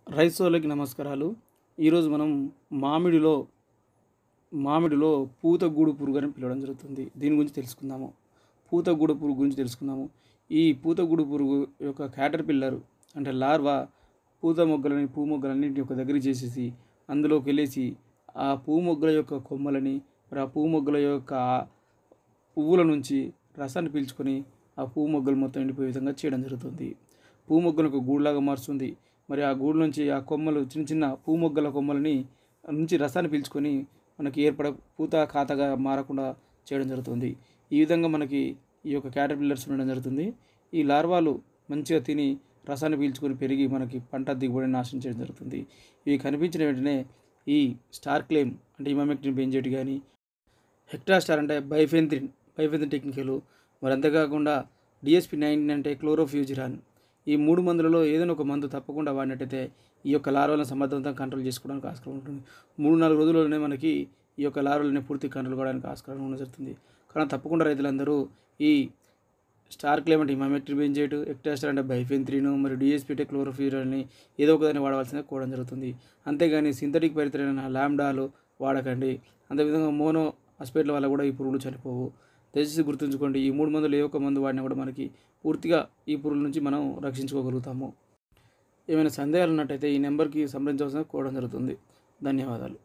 రైతులకి నమస్కారాలు ఈరోజు మనం మామిడిలో మామిడిలో పూతగూడు పురుగు అని పిలవడం జరుగుతుంది దీని గురించి తెలుసుకుందాము పూతగూడు పురుగు గురించి తెలుసుకుందాము ఈ పూతగూడు పురుగు యొక్క క్యాటర్ పిల్లర్ అంటే లార్వా పూత మొగ్గలని పూ మొగ్గలన్నింటినీ ఒక దగ్గర చేసేసి అందులోకి వెళ్ళేసి ఆ పూ మొగ్గల యొక్క కొమ్మలని మరి ఆ పూ మొగ్గల యొక్క పువ్వుల నుంచి రసాన్ని పీల్చుకొని ఆ పువ్వు మొగ్గలు మొత్తం ఎండిపోయే విధంగా చేయడం జరుగుతుంది పువ్వు మొగ్గను ఒక గూడులాగా మారుస్తుంది మరి ఆ గూడు నుంచి ఆ కొమ్మలు చిన్న చిన్న పువ్వు మొగ్గల కొమ్మలని నుంచి రసాన్ని పీల్చుకొని మనకి ఏర్పడ పూత ఖాతగా మారకుండా చేయడం జరుగుతుంది ఈ విధంగా మనకి ఈ యొక్క క్యాటర్ పిల్లర్స్ ఉండడం జరుగుతుంది ఈ లార్వాలు మంచిగా తిని రసాన్ని పీల్చుకొని పెరిగి మనకి పంట దిగుబడిని నాశనం చేయడం జరుగుతుంది ఇవి కనిపించిన వెంటనే ఈ స్టార్ క్లెయిమ్ అంటే ఇమామెక్టిన్ బెంజెట్ కానీ హెక్టా స్టార్ అంటే బైఫెంత్రిన్ బైఫెంత్రిన్ టెక్నికలు మరి అంతేకాకుండా డిఎస్పి నైన్టీన్ అంటే క్లోరోఫ్యూజిరాన్ ఈ మూడు మందులలో ఏదైనా ఒక మందు తప్పకుండా వాడినట్టయితే ఈ యొక్క లార్వలను సమర్థవంతంగా కంట్రోల్ చేసుకోవడానికి ఆస్కారం ఉంటుంది మూడు నాలుగు రోజుల్లోనే మనకి ఈ యొక్క లార్వలని పూర్తి కంట్రోల్ కావడానికి ఆస్కారం ఉండడం జరుగుతుంది కానీ తప్పకుండా రైతులందరూ ఈ స్టార్ క్లైమ్ అంటే ఇమామెట్రీ బెంజేట్ ఎక్టాస్టర్ అంటే బైఫెంత్రిన్ మరియు డిఎస్పీ అంటే క్లోరోఫ్యూరాన్ని ఏదో ఒకదాన్ని వాడవలసిందిగా కోవడం జరుగుతుంది అంతేగాని సింథటిక్ పరిత్రైన ల్యాండాలు వాడకండి అంతేవిధంగా మోనో హాస్పిటల్ వల్ల కూడా ఈ పురుగులు చనిపోవు దయచేసి గుర్తుంచుకోండి ఈ మూడు మందులు ఏ ఒక్క మందు వాడినా కూడా మనకి పూర్తిగా ఈ పురుగుల నుంచి మనం రక్షించుకోగలుగుతాము ఏమైనా సందేహాలు ఉన్నట్టయితే ఈ నెంబర్కి సంప్రదించవలసిన కోవడం జరుగుతుంది ధన్యవాదాలు